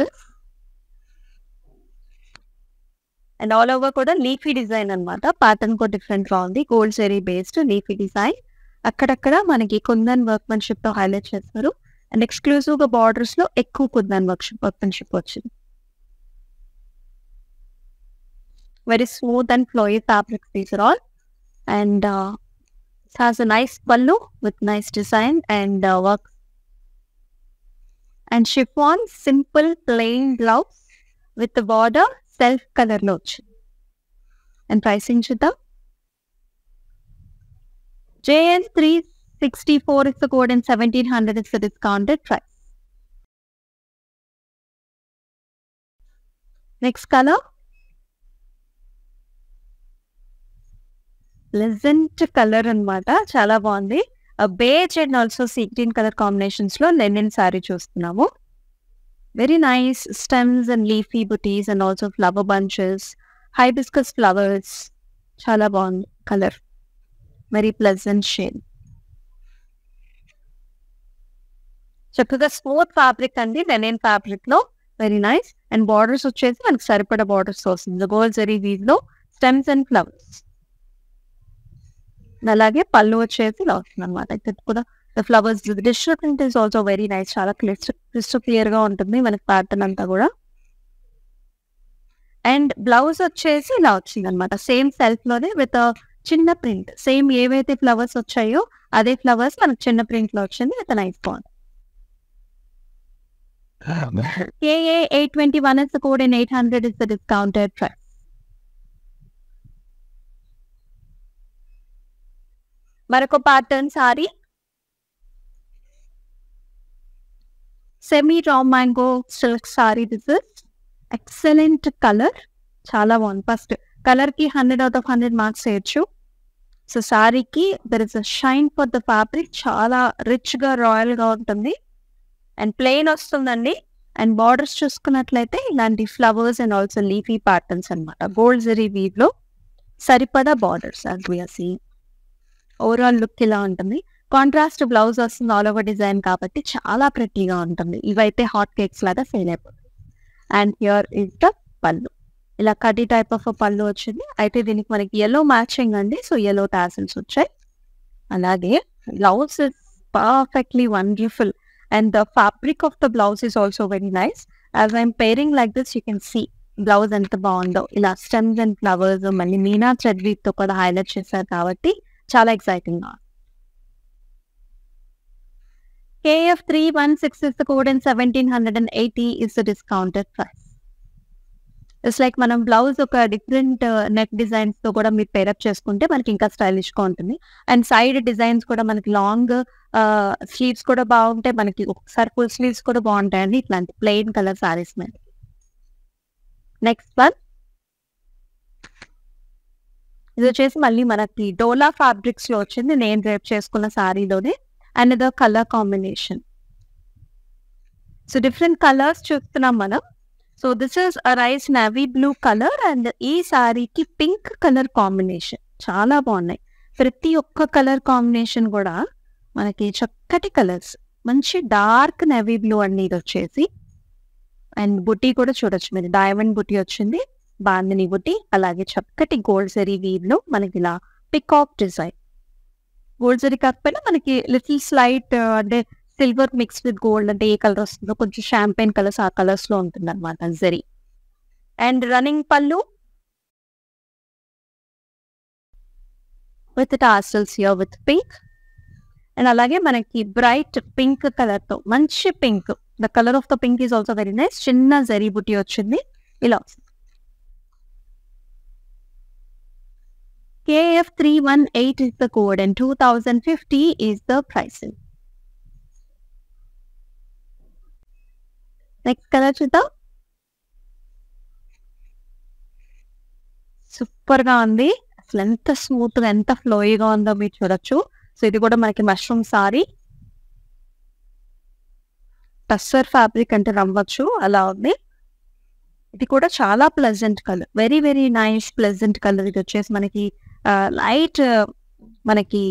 and all over కూడా leafy design అనమాట pattern కూడా different గా ఉంది gold zari based leafy design అక్కడక్కడ మనకి kundan workmanship తో హైలైట్ చేస్తారు అండ్ ఎక్స్క్లూజివ్ గా బార్డర్స్ లో ఎక్కువ కుందన్ వర్క్ వర్క్మెన్షిప్ వచ్చింది very smooth and flowy fabrics these are all and has a nice pallu with nice design and uh, work and chiffon simple plain blouse with the border self color లో వచ్చింది and pricing చూద్దాం JN three sixty four is the code and seventeen hundred is the discounted price next color pleasant color అన్నమాట చాలా బాగుంది beige and also sea green color combinations లో linen sari చూస్తున్నాము very nice stems and leafy butis and also flower bunches hibiscus flowers చాలా బాగుంది color very pleasant shade చక్కగా smooth fabric అండి linen fabric లో వెరీ నైస్ అండ్ బార్డర్స్ వచ్చేసి మనకి సరిపడా బార్డర్స్ వస్తుంది గోల్డ్ జరీ వీవ్ లో స్టెమ్స్ అండ్ ఫ్లవర్స్ అలాగే పళ్ళు వచ్చేసి ఇలా వస్తుంది అనమాట ఇక్కడ కూడా flowers digital print is also very nice చాలా క్లిస్టర్ క్రిస్టల్ క్లియర్ గా ఉంటుంది మనకి ప్యాటర్న్ అంతా కూడా అండ్ బ్లౌజ్ వచ్చేసి ఇలా వచ్చింది అనమాట సేమ్ సెల్ఫ్ లోనే విత్ చిన్న ప్రింట్ సేమ్ ఏవైతే ఫ్లవర్స్ వచ్చాయో అదే ఫ్లవర్స్ మనకు చిన్న ప్రింట్ లో వచ్చింది విత్ నైస్ బాగుంది KA 821 is the code and 800 is the discounted price. మరొక pattern sari semi raw mango silk sari this is excellent color చాలా బాగుంది ఫస్ట్ కలర్ కి hundred out of hundred marks వేయచ్చు సో సారీకి there is a shine for the fabric చాలా rich గా royal గా ఉంటుంది అండ్ ప్లెయిన్ వస్తుందండి అండ్ బార్డర్స్ చూసుకున్నట్లయితే ఇలాంటి flowers and also leafy patterns అనమాట గోల్డ్ జరీ వీవ్ లో సరిపడా borders as we're seeing overall look ఇలా ఉంటుంది కాంట్రాస్ట్ బ్లౌజ్ వస్తుంది ఆల్ ఓవర్ డిజైన్ కాబట్టి చాలా ప్రెట్టీగా ఉంటుంది ఇవైతే హాట్ కేక్స్ లాగా సేల్ అయిపోతుంది and here is the pallu ఇలా కడ్డీ టైప్ ఆఫ్ పళ్ళు వచ్చింది అయితే దీనికి మనకి ఎల్లో మ్యాచింగ్ అండి సో ఎల్లో టాసిల్స్ వచ్చాయి అలాగే blouse is perfectly wonderful and the fabric of the blouse is also very nice as I'm pairing like this you can see blouse ఎంత బాగుందో ఇలా స్టెమ్స్ అండ్ ఫ్లవర్స్ మళ్ళీ Meena thread తో కూడా highlight చేశారు కాబట్టి చాలా ఎక్సైటింగ్ గా KF three one six is the code and seventeen hundred and eighty is the discounted price it's like మనం బ్లౌజ్ ఒక డిఫరెంట్ నెక్ డిజైన్స్ తో కూడా మీరు పేరప్ చేసుకుంటే మనకి ఇంకా స్టైలిష్ గా ఉంటుంది అండ్ సైడ్ డిజైన్స్ కూడా మనకి లాంగ్ స్లీవ్స్ కూడా బాగుంటాయి మనకి ఒకసారి ఫుల్ స్లీవ్స్ కూడా బాగుంటాయండి ఇట్లాంటి ప్లెయిన్ కలర్ సారీస్ మీద నెక్స్ట్ వన్ ఇది వచ్చేసి మళ్ళీ మనకి డోలా ఫ్యాబ్రిక్స్ లో వచ్చింది నేను రేపు చేసుకున్న శారీలోనే and the color combination so different colors చూస్తున్నాం మనం so this is rice navy blue color and ఈ శారీకి పింక్ కలర్ కాంబినేషన్ చాలా బాగున్నాయి ప్రతి ఒక్క కలర్ కాంబినేషన్ కూడా మనకి చక్కటి కలర్స్ మంచి డార్క్ నెవీ బ్లూ అండి ఇది వచ్చేసి అండ్ బుట్టి కూడా చూడొచ్చు మీరు డైమండ్ బుట్టి వచ్చింది బాందిని బుట్టి అలాగే చక్కటి గోల్డ్ జరీ వీవ్ లో మనకి ఇలా పికాక్ డిజైన్ గోల్డ్ జరీ కాకపోయినా మనకి లిటిల్ స్లైట్ అంటే సిల్వర్ మిక్స్ విత్ గోల్డ్ అంటే ఏ కలర్ వస్తుందో కొంచెం షాంపెయిన్ కలర్స్ ఆ కలర్స్ లో ఉంటుంది అనమాట zari and running pallu with tassels here with pink and అలాగే మనకి బ్రైట్ పింక్ కలర్ తో మంచి pink the color of the pink is also very nice చిన్న జరీ బుట్టి వచ్చింది ఇలా వస్తుంది KF three one eight is the code and two thousand fifty is the pricing next color చూద్దాం super గా ఉంది అసలు ఎంత స్మూత్ గా ఎంత ఫ్లోయిగా ఉందో మీరు చూడొచ్చు సో ఇది కూడా మనకి మష్రూమ్ సారీ టస్సర్ ఫ్యాబ్రిక్ అంటే నమ్మచ్చు అలా ఉంది ఇది కూడా చాలా pleasant color very very nice pleasant color ఇది వచ్చేసి మనకి లైట్ మనకి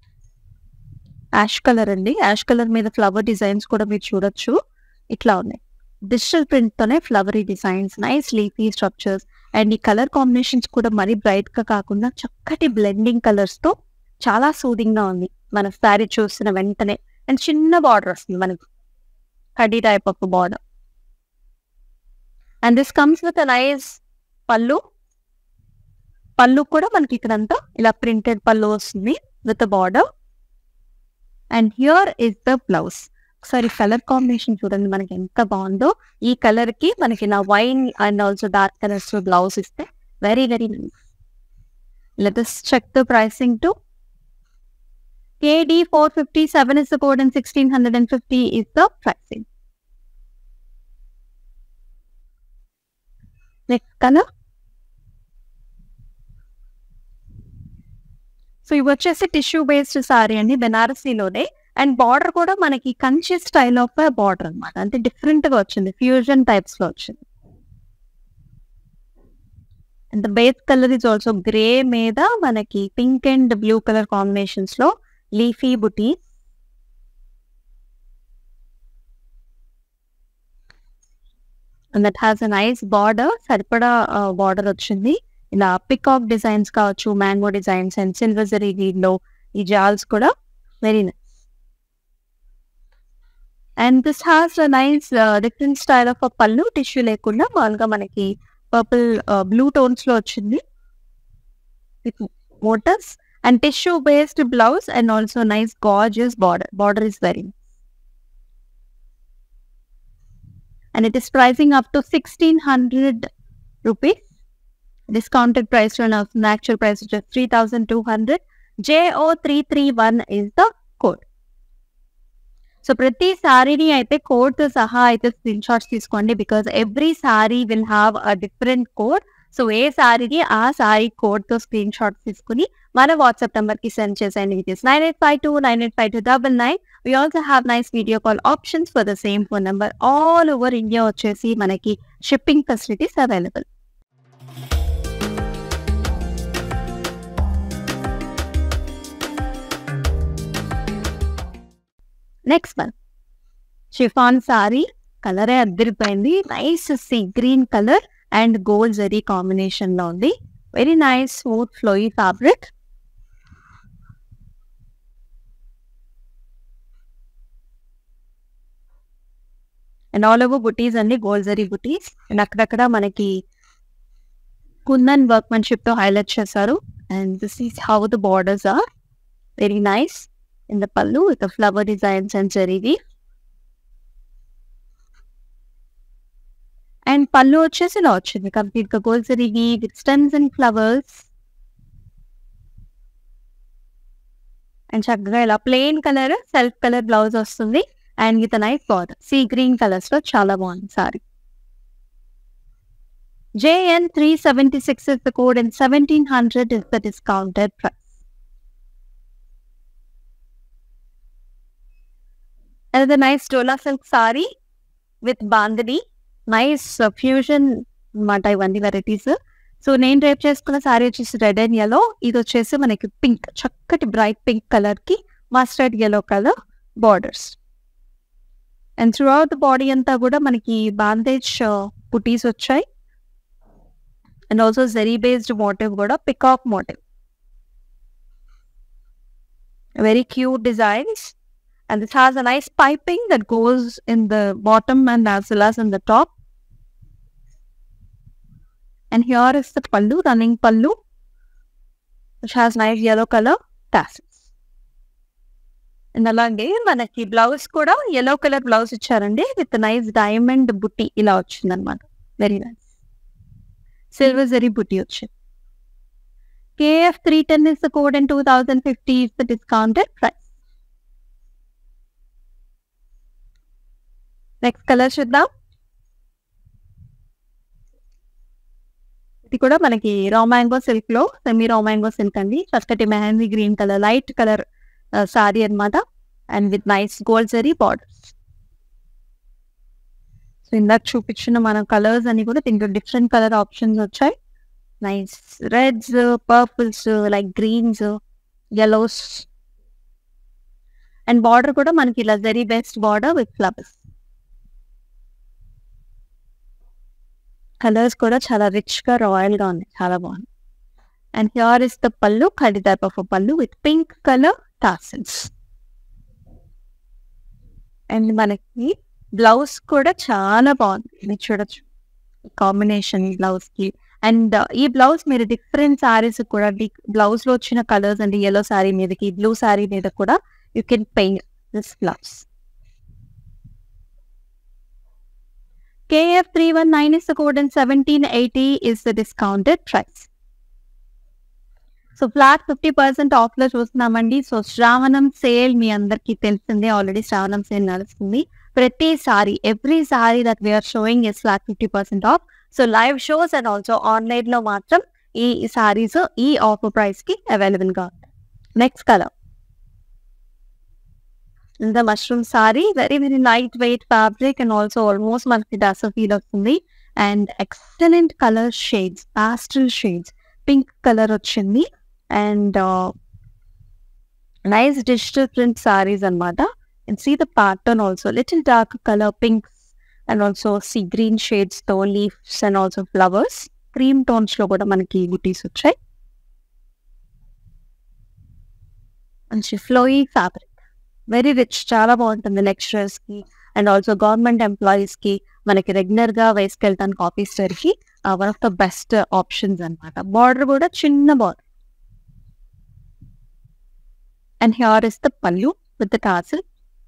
యాష్ కలర్ అండి యాష్ కలర్ మీద ఫ్లవర్ డిజైన్స్ కూడా మీరు చూడొచ్చు ఇట్లా ఉన్నాయి డిజిటల్ ప్రింట్ తోనే flowery designs nice leafy structures and ఈ కలర్ కాంబినేషన్స్ కూడా మరీ బ్రైట్ గా కాకుండా చక్కటి బ్లెండింగ్ కలర్స్ తో చాలా సూదింగ్ గా ఉంది మన శారీ చూసిన వెంటనే అండ్ చిన్న బార్డర్ వస్తుంది మనకు కడ్డీ type of border and this comes with nice pallu pallu కూడా మనకి ఇక్కడంతా ఇలా ప్రింటెడ్ పళ్ళు వస్తుంది with border and here is the blouse ఒకసారి కలర్ కాంబినేషన్ చూడండి మనకి ఎంత బాగుందో ఈ కలర్ కి మనకి నా wine and also dark colors blouse ఇస్తే very very nice let us check the pricing to KD four fifty seven is the code and sixteen hundred and fifty is the pricing next colour so ఇవి వచ్చేసి tissue based sorry అండి బెనారసీలోనే and border కూడా మనకి Kanchi style of border అన్నమాట అంటే different గా వచ్చింది fusion types లో వచ్చింది and the base colour is also grey మీద మనకి pink and blue color combinations లో leafy buti and that has a nice border సరిపడా బార్డర్ వచ్చింది ఇలా పికాక్ డిజైన్స్ కావచ్చు mango designs and silver zari లో ఈ జాల్స్ కూడా very nice and this has nice different style of pallu tissue లేకుండా మామూలుగా మనకి పర్పుల్ బ్లూ టోన్స్ లో వచ్చింది with motors and tissue based blouse and also nice gorgeous border border is very and it is pricing up to sixteen hundred rupees discounted price లో actual price వచ్చేసి three thousand two hundred JO three three one is the code so ప్రతి సారీని అయితే కోడ్ తో సహా అయితే screenshots తీసుకోండి because every sari will have a different code so ఏ సారీని ఆ సారీ కోడ్ తో స్క్రీన్ షాట్స్ తీసుకుని మన వాట్సాప్ నెంబర్ కి సెండ్ చేసేయండి with is nine eight five two nine eight five two double nine we also have nice video call options for the same phone number all over India వచ్చేసి మనకి shipping facilities available next one chiffon sari కలరే అద్దరిపోయింది nice sea green color and gold zari combination లో ఉంది very nice smooth flowy fabric and all over butis అండి gold zari butis and అక్కడక్కడ మనకి kundan workmanship తో హైలైట్ చేశారు and this is how the borders are very nice in the pallu with the flower designs and zari weave. And pallu వచ్చేసి ఇలా వచ్చింది complete గా gold zari weave with stems and flowers and చక్కగా ఇలా plain color self colour blouse వస్తుంది and with knife border sea green colours లో చాలా బాగుంది sari JN three seventy six is the code and seventeen hundred is the discounted price. Another nice Dola silk sari with bandhani. Nice fusion అనమాట ఇవన్నీ varieties so నేను రేపు చేసుకున్న sorry వచ్చేసి red and yellow ఇది వచ్చేసి మనకి పింక్ చక్కటి బ్రైట్ పింక్ కలర్ కి mustard yellow color borders and throughout the body అంతా కూడా మనకి బాందేజ్ పుటీస్ వచ్చాయి and also zari based motif కూడా peacock motif very cute designs and this has a nice piping that goes in the bottom and as well as in the top. And here is the pallu, running pallu, which has nice yellow color tassels. And అలాగే మనకి blouse కూడా yellow colour blouse ఇచ్చారండి with nice diamond butti ఇలా వచ్చింది అనమాట very nice silver zari butti వచ్చింది KF three ten is the code and two thousand fifty is the discounted price next color చూద్దాం ఇది కూడా మనకి రామాంగో సిల్క్ లో సెమీ రామాంగో సిల్క్ అండి చక్కటి mehndi green color light color sari అన్నమాట and with nice gold zari borders so ఇందాక చూపించిన మన కలర్స్ అన్ని కూడా దీంట్లో డిఫరెంట్ కలర్ ఆప్షన్స్ వచ్చాయి nice reds purples like greens yellows and border కూడా మనకి ఇలా zari best border with flowers colors కూడా చాలా రిచ్ గా రాయల్ గా ఉంది చాలా బాగుంది and here is the pallu కడి type of pallu with pink color tassels and మనకి బ్లౌజ్ కూడా చాలా బాగుంది మీరు చూడొచ్చు కాంబినేషన్ బ్లౌజ్ కి అండ్ ఈ బ్లౌజ్ మీరు డిఫరెంట్ సారీస్ కూడా బ్లౌజ్ లో వచ్చిన కలర్స్ అండి ఎల్లో సారీ మీదకి బ్లూ సారీ మీద కూడా you can paint this blouse KF319 is the code and 1780 is the discounted price. So flat fifty percent off లో చూస్తున్నామండి సో శ్రావణం సేల్ మీ అందరికి తెలిసిందే ఆల్రెడీ శ్రావణం సేల్ నడుస్తుంది ప్రతి sari every sari that we're showing is flat fifty percent off so live shows and also online లో మాత్రం ఈ సారీస్ ఈ ఆఫర్ ప్రైస్ కి అవైలబుల్ గా ఉంటాయి next color the mushroom sari very very lightweight fabric and also almost మనకి tussar feel వస్తుంది and excellent color shades pastel shades pink colour వచ్చింది and nice digital print saris అనమాట and see the pattern also little dark color pinks and also sea green shades తో leaves and also flowers cream tones లో కూడా మనకి బుటీస్ వచ్చాయి మంచి ఫ్లోయి fabric very rich చాలా బాగుంటుంది లెక్చరర్స్ కి అండ్ ఆల్సో గవర్నమెంట్ ఎంప్లాయీస్ కి మనకి రెగ్యులర్ గా వేసుకెళ్తానికి ఆఫీసర్ కి one of the best options అనమాట బార్డర్ కూడా చిన్న border and here is the pallu with the tassel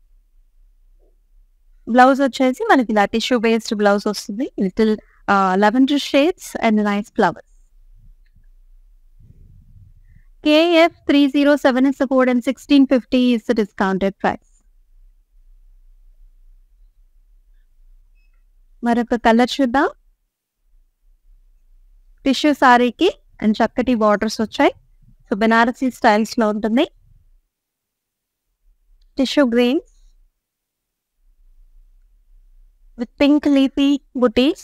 blouse వచ్చేసి మనకి ఇలా టిష్యూ బేస్డ్ బ్లౌజ్ వస్తుంది little lavender shades and nice flowers KF307 is the code and 1650 is the discounted price. మరొక colour చూద్దాం tissue సారీకి అండ్ చక్కటి బార్డర్స్ వచ్చాయి so Banarasi styles లో ఉంటుంది tissue green with pink leafy butis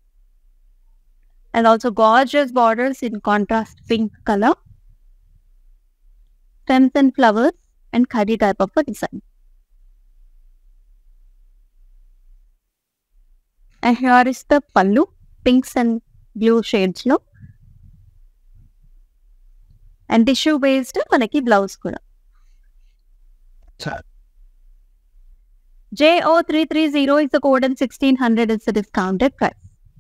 and also gorgeous borders in contrast pink colour stems and flowers and curry type of a design. And here is the pallu, pinks and blue shades లో and tissue based మనకి blouse కూడా JO three three zero is the code and sixteen hundred is the discounted price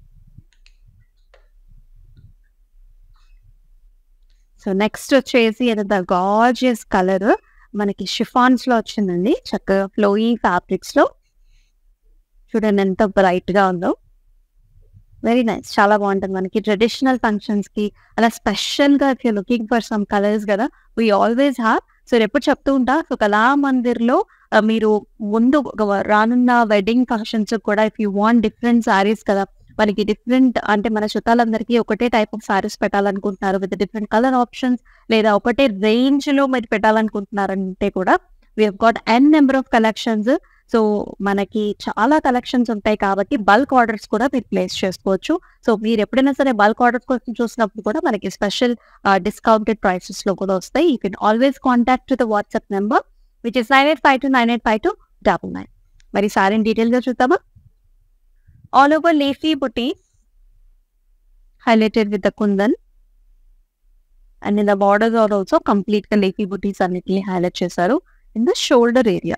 so next వచ్చేసి the gorgeous colour మనకి chiffons లో వచ్చిందండి చక్కగా ఫ్లోయి fabrics లో చూడండి ఎంత బ్రైట్ గా ఉందో వెరీ నైస్ చాలా బాగుంటుంది మనకి ట్రెడిషనల్ ఫంక్షన్స్ కి అలా స్పెషల్ గా if you looking for some colours కదా వీ ఆల్వేస్ హ్యావ్ సో ఎప్పుడు చెప్తూ ఉంటా సో కళామందిర్ లో ఆ, మీరు ముందు ఒక రానున్న వెడ్డింగ్ ఫంక్షన్స్ కూడా if you want different saris కదా మనకి డిఫరెంట్ అంటే మన చుట్టాలందరికీ ఒకటే టైప్ ఆఫ్ సారీస్ పెట్టాలనుకుంటున్నారు విత్ డిఫరెంట్ కలర్ ఆప్షన్స్ లేదా ఒకటే రేంజ్ లో మీరు పెట్టాలనుకుంటున్నారంటే కూడా we got an number of collections so మనకి చాలా కలెక్షన్స్ ఉంటాయి కాబట్టి బల్క్ ఆర్డర్స్ కూడా మీరు ప్లేస్ చేసుకోవచ్చు సో మీరు ఎప్పుడైనా సరే బల్క్ ఆర్డర్స్ కోసం చూసినప్పుడు కూడా మనకి స్పెషల్ డిస్కౌంటెడ్ ప్రైసెస్ లో కూడా వస్తాయి you can always contact the WhatsApp number which is nine eight five two nine eight five two double nine మరి సారీ డీటెయిల్ గా చూద్దామా all over leafy buti highlighted with the kundan and in the borders are also complete గా leafy butis అన్నిటిని highlight చేశారు in the shoulder area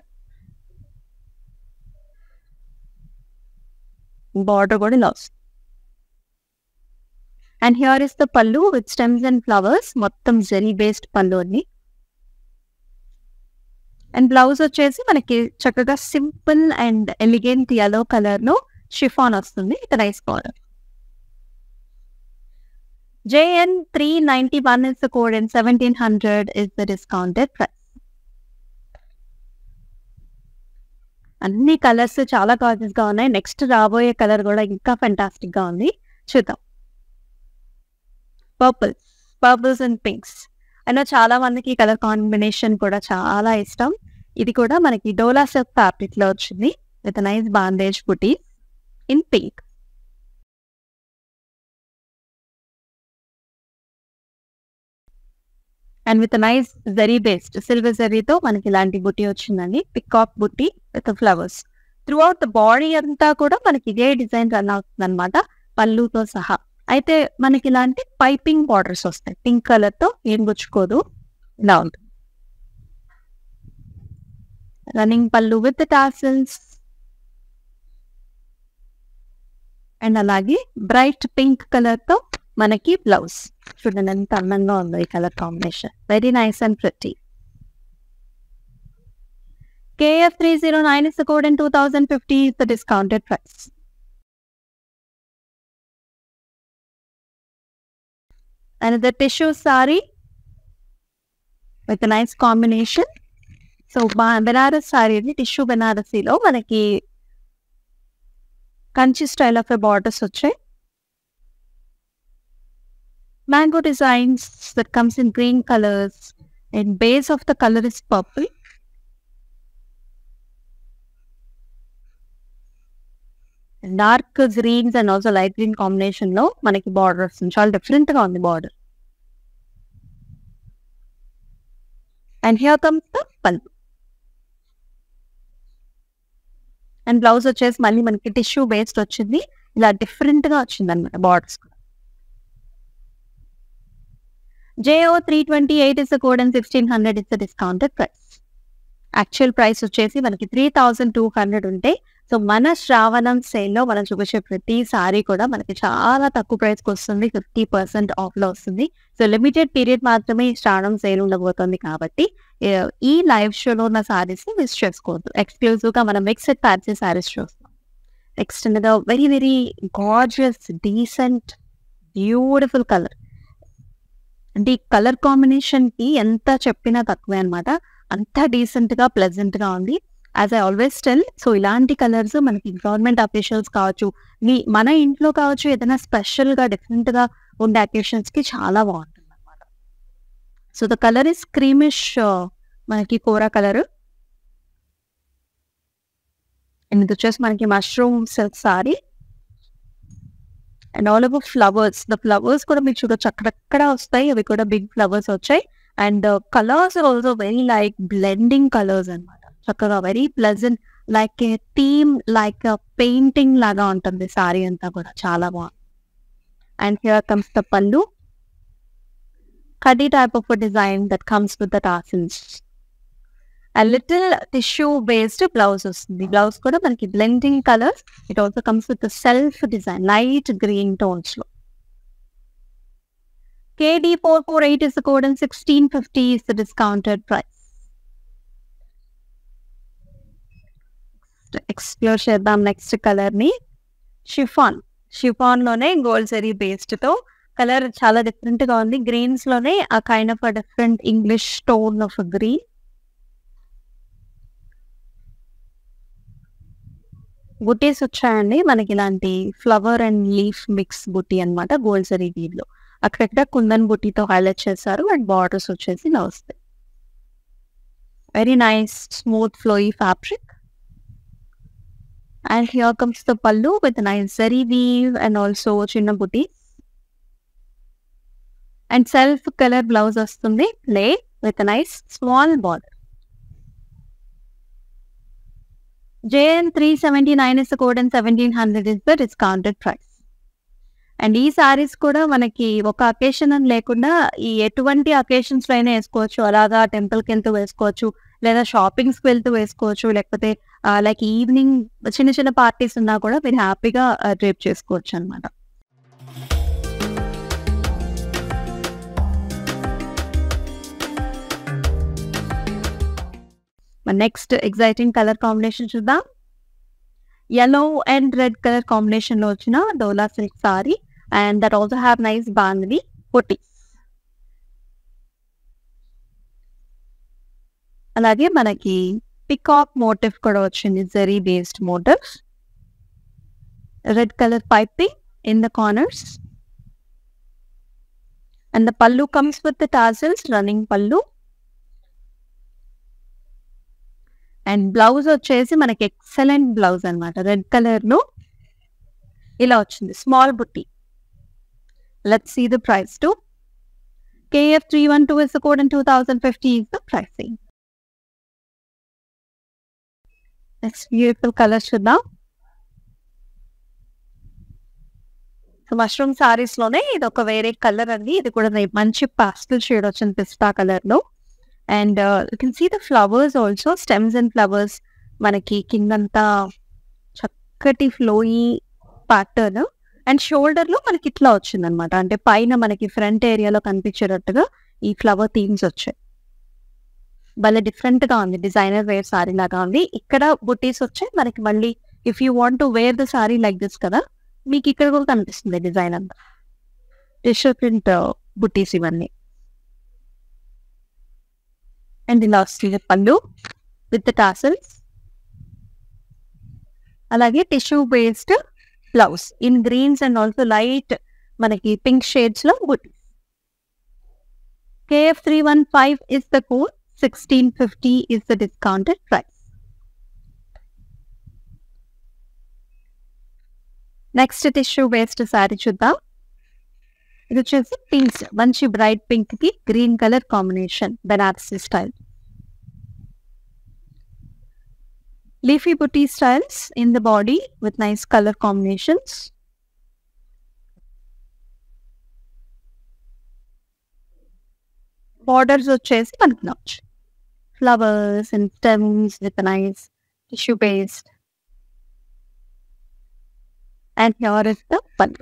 border కూడా ఇలా వస్తుంది and here is the pallu with stems and flowers మొత్తం జెరీ బేస్డ్ పళ్ళు అన్ని అండ్ బ్లౌజ్ వచ్చేసి మనకి చక్కగా simple and elegant yellow colour లో షిఫాన్ వస్తుంది ఇక nice border JN three ninety one is the code and seventeen hundred is the discounted price అన్ని కలర్స్ చాలా గాజెస్ గా ఉన్నాయి నెక్స్ట్ రాబోయే కలర్ కూడా ఇంకా ఫెంటాస్టిక్ గా ఉంది చూద్దాం పర్పుల్ పర్పుల్స్ అండ్ పింక్స్ అయినా చాలా మందికి కలర్ కాంబినేషన్ కూడా చాలా ఇష్టం ఇది కూడా మనకి డోలా సిల్క్ ఫ్యాబ్రిక్ లో వచ్చింది with nice bandhej buti in pink and with nice zari based silver జరీతో మనకి ఇలాంటి బుట్టి వచ్చిందండి peacock buti with flowers throughout the body అంతా కూడా మనకి ఇదే డిజైన్ రన్ అవుతుంది అనమాట పళ్ళుతో సహా అయితే మనకి ఇలాంటి పైపింగ్ బార్డర్స్ వస్తాయి పింక్ కలర్ తో ఏం గుచ్చుకోదు ఇలా ఉంటుంది running pallu with tassels and అలాగే బ్రైట్ పింక్ కలర్ తో మనకి బ్లౌజ్ చూడండి ఎంత అందంగా ఉందో ఈ colour combination very nice and ప్రతి KF three zero nine is code in two thousand fifty is the discounted price another tissue saree with a nice combination so Banaras sari అండి tissue బెనారసీలో మనకి కంచి స్టైల్ ఆఫ్ బార్డర్స్ వచ్చాయి mango designs that comes in green colours and base of the colour is purple dark greens and also light green combination లో మనకి border వస్తుంది చాలా different గా ఉంది border and here comes the pallu and blouse వచ్చేసి మళ్ళీ మనకి టిష్యూ బేస్డ్ వచ్చింది ఇలా డిఫరెంట్ గా వచ్చింది అనమాట borders JO three twenty eight is code and sixteen hundred is discounted price actual price వచ్చేసి మనకి త్రీ థౌసండ్ టూ హండ్రెడ్ ఉంటే సో మన శ్రావణం సేల్లో మనం చూపించే ప్రతి సారీ కూడా మనకి చాలా తక్కువ ప్రైస్కి వస్తుంది ఫిఫ్టీ పర్సెంట్ ఆఫ్లో వస్తుంది సో లిమిటెడ్ పీరియడ్ మాత్రమే ఈ శ్రావణం సేల్ ఉండబోతుంది కాబట్టి ఏ- ఈ లైవ్ షోలో ఉన్న సారీస్ మిస్ చేసుకోవద్దు ఎక్స్క్లూజివ్ గా మనం మిక్స్డ్ ఫ్యాన్సీ సారీస్ చూస్తాం నెక్స్ట్ అనగా very very gorgeous decent beautiful colour అంటే ఈ కలర్ కాంబినేషన్ కి ఎంత చెప్పినా తక్కువే అన్నమాట అంత డీసెంట్ గా ప్లెజెంట్ గా ఉంది as I always tell so ఇలాంటి కలర్స్ మనకి గవర్నమెంట్ అఫీషియల్స్ కావచ్చు మీ మన ఇంట్లో కావచ్చు ఏదైనా స్పెషల్ గా డిఫరెంట్ గా ఉండే అకేషన్స్ కి చాలా బాగుంటుంది అనమాట so the colour is creamish మనకి కూర కలర్ అండ్ ఇది వచ్చేసి మనకి mushroom silk sari and all over flowers the flowers కూడా మీరు చూడొచ్చు అక్కడక్కడ వస్తాయి అవి కూడా బిగ్ ఫ్లవర్స్ వచ్చాయి and colours also very like blending colours అన్నమాట చక్కగా very pleasant like a theme like painting లాగా ఉంటుంది సారీ అంతా కూడా చాలా బాగుంది and here comes the pallu కడీ type of design that comes with the tassels a little tissue based blouse వస్తుంది బ్లౌజ్ కూడా మనకి blending colours it also comes with self design light green tones లో KD four four eight is code and sixteen fifty is the discounted price explore చేద్దాం next colour ని chiffon chiffon లోనే gold zari based తో colour చాలా different గా ఉంది greens లోనే ఆ kind of different English tone of green butis వచ్చాయండి మనకి ఇలాంటి ఫ్లవర్ అండ్ లీఫ్ మిక్స్ బుటీ అన్నమాట గోల్డ్ జరీ వీవ్ లో అక్కడక్కడ కుందన్ బుటీతో హైలైట్ చేశారు అండ్ బార్డర్స్ వచ్చేసి ఇలా వస్తాయి very nice smooth flowy fabric and here comes the pallu with nice zari weave and also చిన్న buti and self colour blouse వస్తుంది play with nice small border JN three seventy nine is code and seventeen hundred is the discounted price and ఈ సారీస్ కూడా మనకి ఒక occasion అని లేకుండా ఈ ఎటువంటి అకేషన్స్ లో అయినా వేసుకోవచ్చు అలాగా టెంపుల్ కి వెళ్తూ వేసుకోవచ్చు లేదా షాపింగ్స్ కి వెళ్తూ వేసుకోవచ్చు లేకపోతే లైక్ ఈవినింగ్ చిన్న చిన్న పార్టీస్ ఉన్నా కూడా మీరు హ్యాపీగా డ్రేప్ చేసుకోవచ్చు అనమాట నెక్స్ట్ ఎగ్జైటింగ్ కలర్ కాంబినేషన్ చూద్దాం yellow and red colour combination లో వచ్చిన Dola silk sari and that also have nice బాంధవి పొట్టి అలాగే మనకి పికాక్ మోటివ్ కూడా వచ్చింది zari based motif red colour piping in the corners and the pallu comes with the tassels running pallu and blouse వచ్చేసి మనకి ఎక్సలెంట్ బ్లౌజ్ అనమాట రెడ్ కలర్ లో ఇలా వచ్చింది small buti let's see the price to KF three one two is code and two thousand fifty is the pricing next beautiful colour చూద్దాం mushroom saris లోనే ఇది ఒక వేరే కలర్ అండి ఇది కూడా మంచి పాస్టల్ షేడ్ వచ్చింది పిస్తా కలర్ లో and you can see the flowers also stems and flowers మనకి కిందంతా చక్కటి ఫ్లోయి ప్యాటర్న్ అండ్ షోల్డర్ లో మనకి ఇట్లా వచ్చింది అనమాట అంటే పైన మనకి ఫ్రంట్ ఏరియాలో కనిపించేటట్టుగా ఈ ఫ్లవర్ థీమ్స్ వచ్చాయి భలే డిఫరెంట్ గా ఉంది డిజైనర్ వేర్ సారీ లాగా ఉంది ఇక్కడ బుటీస్ వచ్చాయి మనకి మళ్ళీ if you want to wear the sari like this కదా మీకు ఇక్కడ కూడా కనిపిస్తుంది డిజైన్ అంతా టిష్యూ ప్రింట్ బుటీస్ ఇవన్నీ అండ్ ఇలా వస్తుంది పళ్ళు విత్ టాసల్స్ అలాగే tissue based blouse in greens and also light మనకి పింక్ షేడ్స్ లో buti KF three one five is the code sixteen fifty is the discounted price next tissue based sari చూద్దాం ఇది వచ్చేసి పింక్ మంచి బ్రైట్ పింక్ కి green colour combination Banarasi style leafy buti styles in the body with nice colour combinations borders వచ్చేసి మనకి నచ్చు flowers and stems with nice tissue based and here is the pallu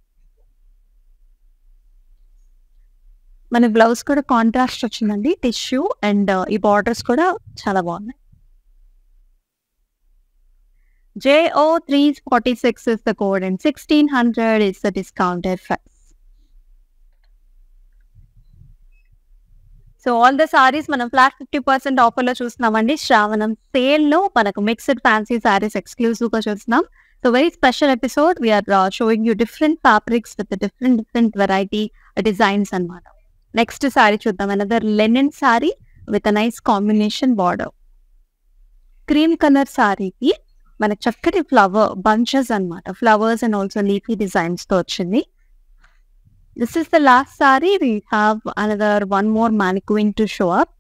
మన blouse కూడా కాంట్రాస్ట్ వచ్చిందండి టిష్యూ అండ్ ఈ borders కూడా చాలా బాగున్నాయి JO three forty six is the code and sixteen hundred is the discounted price so all the saris మనం flat fifty percent offer లో చూస్తున్నామండి శ్రావణం సేల్ లో మనకు మిక్స్డ్ ఫ్యాన్సీ సారీస్ ఎక్స్క్లూజివ్ గా చూస్తున్నాం so very special episode we're showing you different fabrics with different different variety designs అనమాట next sari చూద్దాం another linen sari with a nice combination border cream colour సారీకి మన చక్కటి ఫ్లవర్ బంచెస్ అన్నమాట flowers and also leafy designs తో వచ్చింది this is the last sari we have another one more mannequin to show up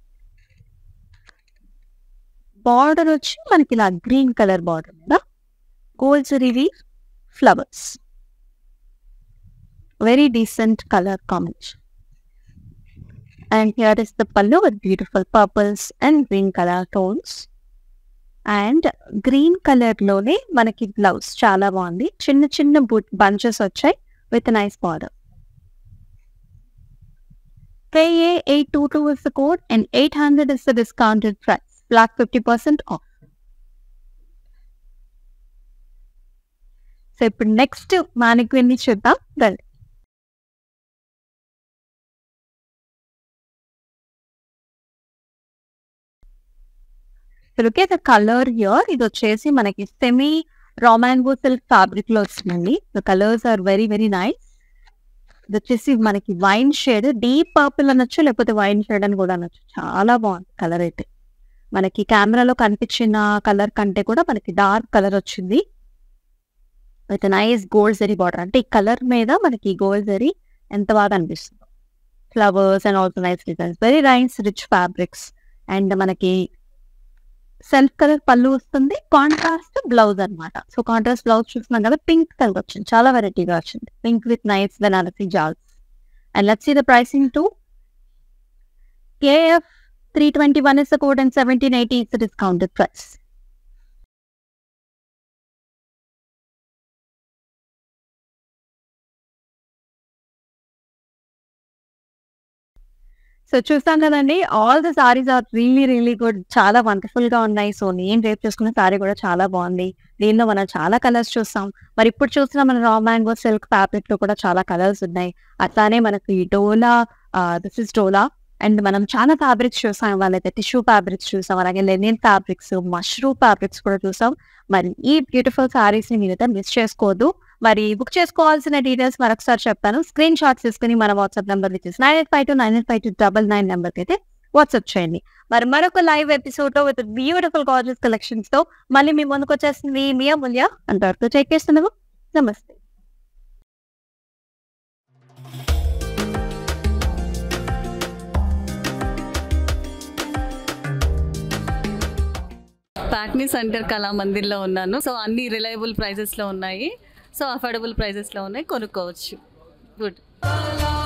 border వచ్చి మనకి ఇలా గ్రీన్ కలర్ బార్డర్ మీద గోల్డ్ జరీవి flowers very decent colour combination and here is the pallu with beautiful purples and green color tones and green colour లోనే మనకి blouse చాలా బాగుంది చిన్న చిన్న బంచెస్ వచ్చాయి with nice border KA eight two two is the code and eight hundred is the discounted price flat fifty percent off so ఇప్పుడు next mannequin ని చూద్దాం రండి look at the colour here ఇది వచ్చేసి మనకి సెమీ రామాంగో సిల్క్ ఫ్యాబ్రిక్ లో వస్తుందండి the colours are very very nice ఇది వచ్చేసి మనకి వైన్ షేడ్ డీప్ పర్పుల్ అనొచ్చు లేకపోతే వైన్ షేడ్ అని కూడా అనొచ్చు చాలా బాగుంది కలర్ అయితే మనకి కెమెరాలో కనిపించిన కలర్ కంటే కూడా మనకి డార్క్ కలర్ వచ్చింది with nice gold zari border అంటే ఈ కలర్ మీద మనకి గోల్డ్ జరీ ఎంత బాగా అనిపిస్తుంది flowers and also nice designs very nice rich fabrics and మనకి సెల్ఫ్ కలర్ పళ్ళు వస్తుంది కాంట్రాస్ట్ బ్లౌజ్ అన్నమాట సో కాంట్రాస్ట్ బ్లౌజ్ చూస్తున్నాం కదా పింక్ కలర్ వచ్చింది చాలా వెరైటీగా వచ్చింది pink with nice Banarasi jaals and let's see the pricing to KF three twenty one is the code and seventeen eighty is the discounted price so చూస్తాం కదండి all the saris are really really good చాలా wonderful గా ఉన్నాయి so నేను రేపు చూసుకున్న sorry కూడా చాలా బాగుంది దీనిలో మనం చాలా కలర్స్ చూస్తాం మరి ఇప్పుడు చూస్తున్న మన రా మ్యాంగో సిల్క్ ఫ్యాబ్రిక్ లో కూడా చాలా కలర్స్ ఉన్నాయి అట్లానే మనకి Dola this is Dola and మనం చాలా ఫ్యాబ్రిక్స్ చూసాం వాళ్ళైతే టిష్యూ ఫ్యాబ్రిక్స్ చూసాం అలాగే లెనిన్ ఫ్యాబ్రిక్స్ మష్రూమ్ ఫ్యాబ్రిక్స్ కూడా చూసాం మరి ఈ బ్యూటిఫుల్ సారీస్ ని మీరైతే మిస్ చేసుకోవద్దు మరి బుక్ చేసుకోవాల్సిన డీటెయిల్స్ మరొకసారి చెప్తాను స్క్రీన్ షాట్స్ తీసుకుని మన WhatsApp number with nine eight five two nine eight five two double nine నెంబర్కి అయితే వాట్సాప్ చేయండి మరి మరొక లైవ్ ఎపిసోడ్ లో విత్ బ్యూటిఫుల్ గార్జెస్ కలెక్షన్స్ తో మళ్ళీ మీ ముందుకు వచ్చేస్తుంది మీ అమూల్య అంతవరకు చెక్ చేస్తున్నాము నమస్తే ప్యాక్నీ సెంటర్ కళా మందిర్లో ఉన్నాను సో అన్ని రిలయబుల్ ప్రైజెస్లో ఉన్నాయి సో అఫోర్డబుల్ ప్రైజెస్లో ఉన్నాయి కొనుక్కోవచ్చు గుడ్